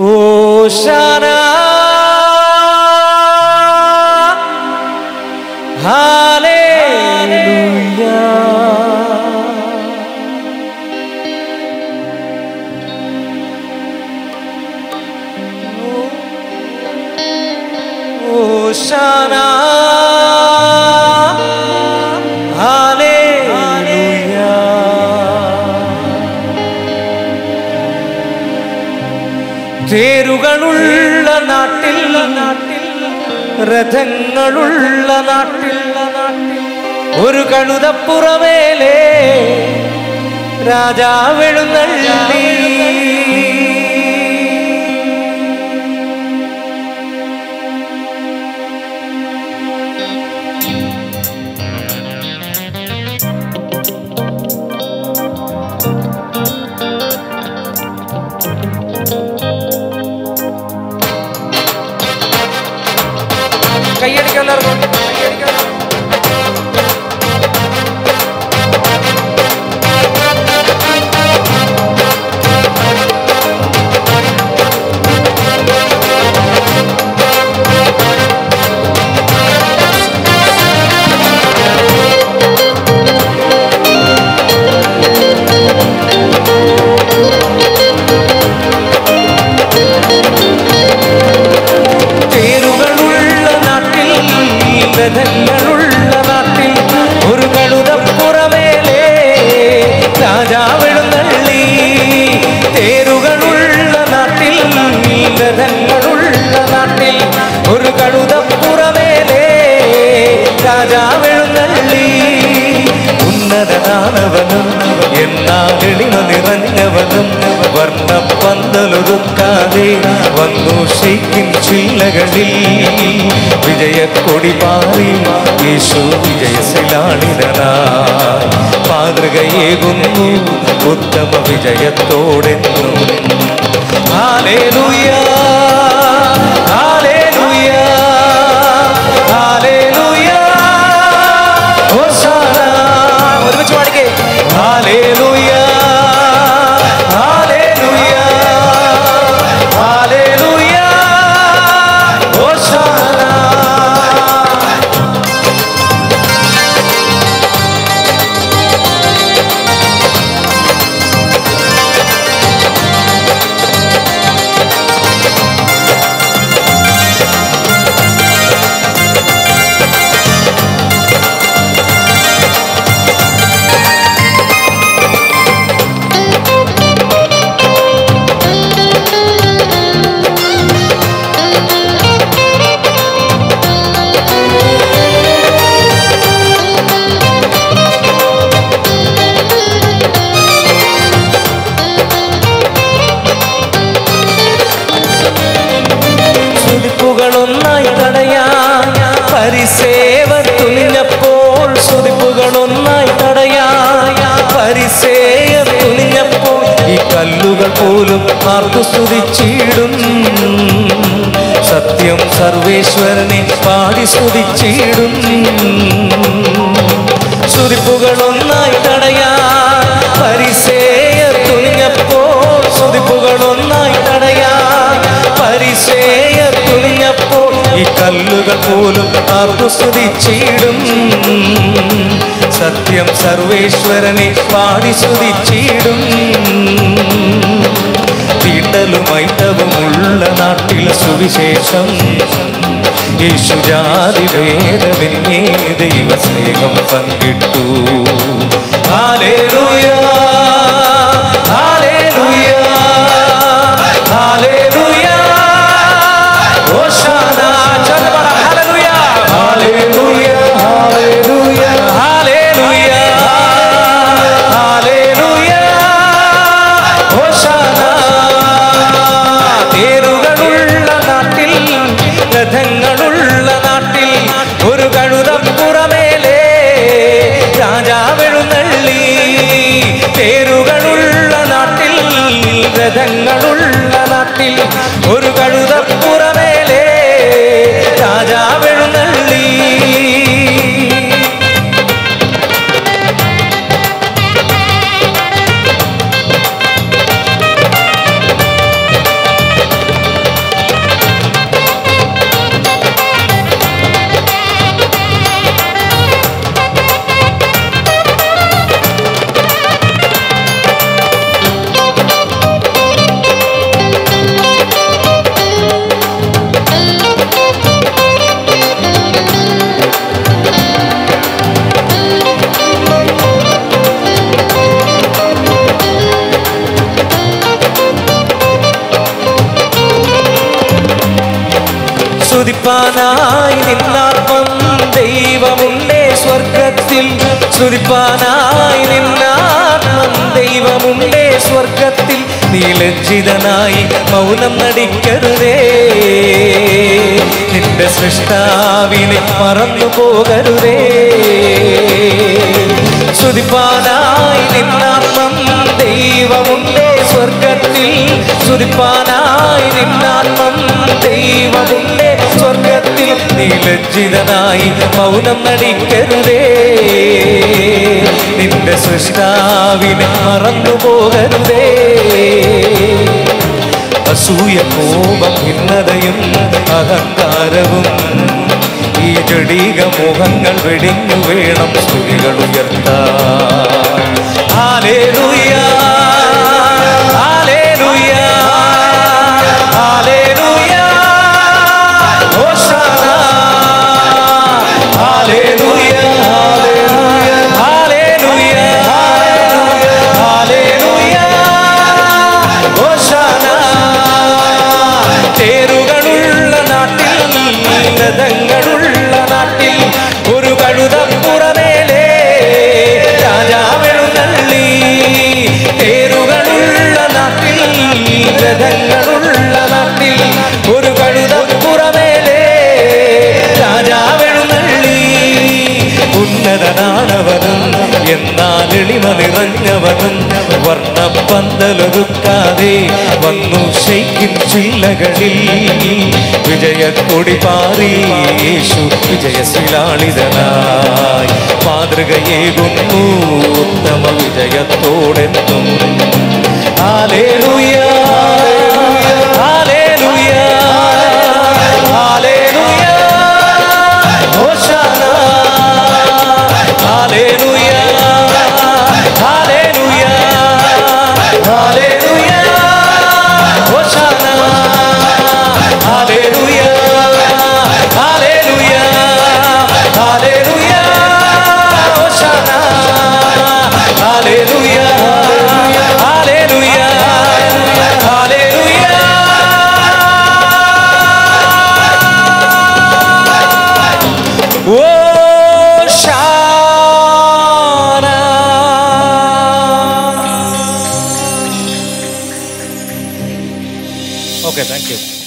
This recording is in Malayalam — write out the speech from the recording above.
ഓശാന ഹാലേലൂയ ഓശാന തേരുകളുള്ള നാട്ടിൽ നാട്ടിൽ രഥങ്ങളുള്ള നാട്ടിൽ നാട്ടിൽ ഒരു കഴുതപ്പുറമേലേ രാജാവെഴുന്നള്ളി കൈയടിക്കാൻ എല്ലാവർക്കും കൈയടിക്കാൻ തേരുകളുള്ള നാട്ടിൽ രഥങ്ങളുള്ള നാട്ടിൽ ഒരു കഴുതപ്പുറമേലേ രാജാവെഴുന്നള്ളി തേരുകളുള്ള നാട്ടിൽ രഥങ്ങളുള്ള നാട്ടിൽ ഒരു കഴുതപ്പുറമേലേ രാജാവെഴുന്നള്ളി ഉന്നതനാണവനും എന്നാളിമ നിറഞ്ഞവനും വർണ്ണപ്പന്തലൊതുക്കാതെ വന്നു ഷെയ്ക്കിൻ ചില്ലകളിൽ വിജയക്കൊടി പാറി യേശു വിജയശിലാളിതനായി മാതൃകയേകുന്നു ഉത്തമ വിജയത്തോടെന്നും ഹാലേലൂയ ഹാലേലൂയ ഹാലേലൂയ ഹോശാന ഒരുമിച്ച് പാടിക്കേ ഹാലേലൂയ ഹാലേലൂയ ഹാലേലൂയ ഹോശാന സുതിപ്പുകളൊന്നായി തടയാൻ പരിസേവർ തുനിഞ്ഞപ്പോൾ സുതിപ്പുകളൊന്നായി തടയാൻ പരിസേയർ തുനിഞ്ഞപ്പോൾ ഈ കല്ലുകൾ പോലും ആർക്കു സ്തുതിച്ചിടും സത്യം സർവേശ്വരനെ പാടി സ്തുതിച്ചിടും സുതിപ്പുകളൊന്നായി തടയാൻ പരിസേയർ തുനിഞ്ഞപ്പോൾ സുതിപ്പുകളൊന്നായി തടയാൻ പരിസേയർ തുനിഞ്ഞപ്പോൾ ഈ കല്ലുകൾ പോലും ആർക്കു സ്തുതിച്ചിടും സത്യം സർവേശ്വരനെ പാടി സ്തുതിച്ചിടും തീണ്ടലുമൈത്തവുമുള്ള നാട്ടിൽ സുവിശേഷം യേശുജാതി ഭേദമെന്നേ ദൈവസ്നേഹം പങ്കിട്ടു ഹാലേലൂയ ഹാലേലൂയ ഹാലേലൂയ ഹോശാന ചേർന്ന് പറ ഹാലേലൂയ ഹാലേലൂയ ഹാലേലൂയ ഹാലേലൂയ ഹാലേലൂയ ഹോശാന തേരുകളുള്ള നാട്ടിൽ രഥങ്ങളുള്ള നാട്ടിൽ ഒരു കഴുതപ്പുറമേലേ രാജാവെഴുന്നള്ളി തേരുകളുള്ള നാട്ടിൽ രഥങ്ങളുള്ള നാട്ടിൽ ഒരു കഴുതപ്പുറമേലേ രാജാവെഴുന്നള്ളി സ്തുതിപ്പാനായി നിന്നാത്മം ദൈവമുണ്ടേ സ്വർഗത്തിൽ സ്തുതിപ്പാനായി നിന്നാത്മം ദൈവമുണ്ടേ സ്വർഗത്തിൽ നീ ലജ്ജിതനായി മൗനം നടിക്കരുതേ നിന്റെ സൃഷ്ടാവിനെ മറന്നു പോകരുതേ സ്തുതിപ്പാനായി നിന്നാത്മം ദൈവമുണ്ടേ സ്വർഗത്തിൽ സ്തുതിപ്പാനായി നിന്നാത്മം ദൈവമുണ്ടേ സ്വർഗത്തിൽ നീ ലജ്ജിതനായി മൗനം നടിക്കരുതേ നിന്റെ സൃഷ്ടാവിനെ മറന്നു പോകരുതേ അസൂയ കോപം ഭിന്നതയും അഹങ്കാരവും ഈ ജഡീക മോഹങ്ങൾ വെടിഞ്ഞു വേണം സ്തുതികൾ ഉയർത്താൻ ഹാലേലൂയ ഹാലേലൂയ ഹാലേലൂയ ഹോശാന ഹാലേലൂയ ഹാലേലൂയ ഹാലേലൂയ ഹോശാന തേരുകളുള്ള നാട്ടിൽ രഥങ്ങളുള്ള നാട്ടിൽ ഒരു കഴുതപ്പുറമേലേ രാജാവെഴുന്നള്ളി തേരുകളുള്ള നാട്ടിൽ രഥങ്ങളുള്ള നാട്ടിൽ ഒരു കഴുതപ്പുറമേലേ രാജാവെഴുന്നള്ളി ഉന്നതനാണവനും എന്നാൽ എളിമ നിറഞ്ഞവനും വർണ്ണപ്പന്തലൊരുക്കാതെ വന്നു ശൈക്കിൻ ചില്ലകളിൽ വിജയക്കൊടി പാറി യേശു വിജയശിലാളിതനായി മാതൃകയേകുന്നു ഉത്തമ വിജയത്തോടെത്തും ഹാലേലൂയ ഹാലേലൂയ ഹാലേലൂയ ഹോശാന ഹാലേലൂയ ഹാലേലൂയ ഹാലേലൂയ ഹോശാന ഹാലേലൂയ ഹാലേലൂയ ഹാലേലൂയ ഹോശാന ഹാലേലൂയ ഹാലേലൂയ ഹാലേലൂയ Hosanna. Okay, thank you.